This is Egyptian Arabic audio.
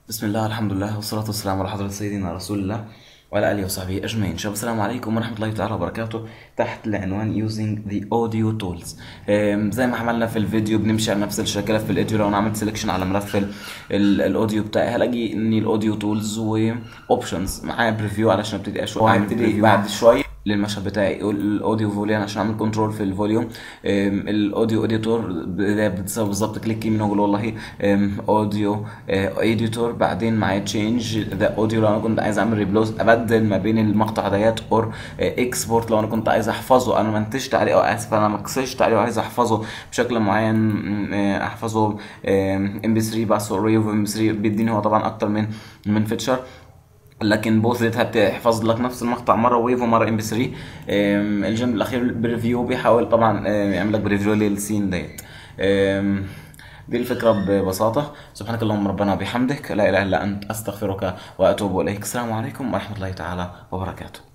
بسم الله الحمد لله والصلاة والسلام على حضرة سيدنا رسول الله وعلى آله وصحبه أجمعين شباب السلام عليكم ورحمة الله تعالى وبركاته تحت العنوان using the audio tools أم، زي ما عملنا في الفيديو بنمشي على نفس الشكل في الاوديو لو انا عملت سelection على ملف ال- ال- الاوديو بتاعي هلاقي اني الاوديو تولز واوبشنز معايا بريفيو علشان ابتدي اشوف اعمل وهبتدي بعد شويه للمشهد بتاعي الاوديو فوليوم عشان اعمل كنترول في الفوليوم أم، الاوديو اديتور بتساوي بالظبط كليك يمين واقول والله اوديو اديتور بعدين معايا تشينج ذا اوديو لو انا كنت عايز اعمل ريبلوس ابدل ما بين المقطع ديت اور اكسبورت لو انا كنت عايز احفظه انا منتجت عليه او اسف انا مكسجت عليه وعايز احفظه بشكل معين م، آه، احفظه ام بي 3 بس اري اوف ام بي 3 بيديني هو طبعا اكتر من من فيتشر لكن بوث ديت هتحفظ لك نفس المقطع مره ويف ومره ام بي 3 آم، الجنب الاخير بريفيو بيحاول طبعا آم، يعمل لك بريفيو للسين ديت آم، دي الفكره ببساطه سبحانك اللهم ربنا وبحمدك لا اله الا انت استغفرك واتوب اليك السلام عليكم ورحمه الله تعالى وبركاته